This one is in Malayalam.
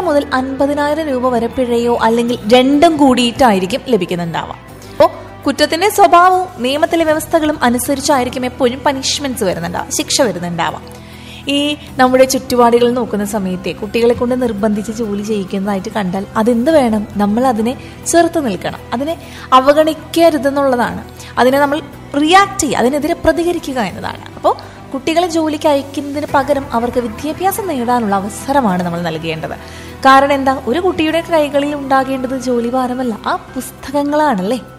മുതൽ അൻപതിനായിരം രൂപ വരെ പിഴയോ അല്ലെങ്കിൽ രണ്ടും കൂടിയിട്ടായിരിക്കും ലഭിക്കുന്നുണ്ടാവുക അപ്പോൾ കുറ്റത്തിന്റെ സ്വഭാവവും നിയമത്തിലെ വ്യവസ്ഥകളും അനുസരിച്ചായിരിക്കും എപ്പോഴും പനിഷ്മെന്റ്സ് വരുന്നുണ്ടാവുക ശിക്ഷ വരുന്നുണ്ടാവാം ഈ നമ്മുടെ ചുറ്റുപാടുകൾ നോക്കുന്ന സമയത്തെ കുട്ടികളെ കൊണ്ട് നിർബന്ധിച്ച് ജോലി ചെയ്യിക്കുന്നതായിട്ട് കണ്ടാൽ അതെന്ത് വേണം നമ്മൾ അതിനെ ചെറുത്ത് നിൽക്കണം അതിനെ അവഗണിക്കരുതെന്നുള്ളതാണ് അതിനെ നമ്മൾ റിയാക്ട് ചെയ്യുക അതിനെതിരെ പ്രതികരിക്കുക എന്നതാണ് അപ്പോൾ കുട്ടികളെ ജോലിക്ക് അയക്കുന്നതിന് പകരം അവർക്ക് വിദ്യാഭ്യാസം നേടാനുള്ള അവസരമാണ് നമ്മൾ നൽകേണ്ടത് കാരണം എന്താ ഒരു കുട്ടിയുടെ കൈകളിൽ ഉണ്ടാകേണ്ടത് ജോലി ഭാരമല്ല ആ പുസ്തകങ്ങളാണല്ലേ